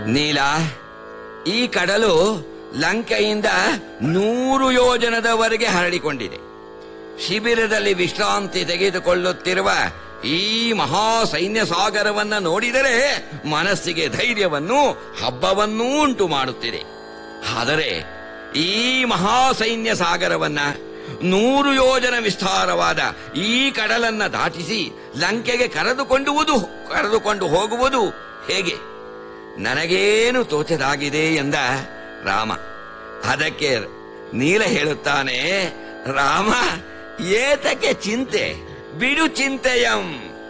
ನೀಲ ಈ ಕಡಲು ಲಂಕೆಯಿಂದ ನೂರು ಯೋಜನದವರೆಗೆ ಹರಡಿಕೊಂಡಿದೆ ಶಿಬಿರದಲ್ಲಿ ವಿಶ್ರಾಂತಿ ತೆಗೆದುಕೊಳ್ಳುತ್ತಿರುವ ಈ ಮಹಾ ಸೈನ್ಯ ಸಾಗರವನ್ನ ನೋಡಿದರೆ ಮನಸ್ಸಿಗೆ ಧೈರ್ಯವನ್ನು ಹಬ್ಬವನ್ನೂ ಉಂಟು ಮಾಡುತ್ತಿದೆ ಆದರೆ ಈ ಮಹಾ ಸೈನ್ಯ ಸಾಗರವನ್ನ ನೂರು ಯೋಜನ ವಿಸ್ತಾರವಾದ ಈ ಕಡಲನ್ನ ದಾಟಿಸಿ ಲಂಕೆಗೆ ಕರೆದುಕೊಂಡುವುದು ಕರೆದುಕೊಂಡು ಹೋಗುವುದು ಹೇಗೆ ನನಗೇನು ತೋಚದಾಗಿದೆ ಎಂದ ರಾಮ ಅದಕ್ಕೆ ನೀಲ ಹೇಳುತ್ತಾನೆ ರಾಮ ಏತಕ್ಕೆ ಚಿಂತೆ ಬಿಡು ಚಿಂತೆಯಂ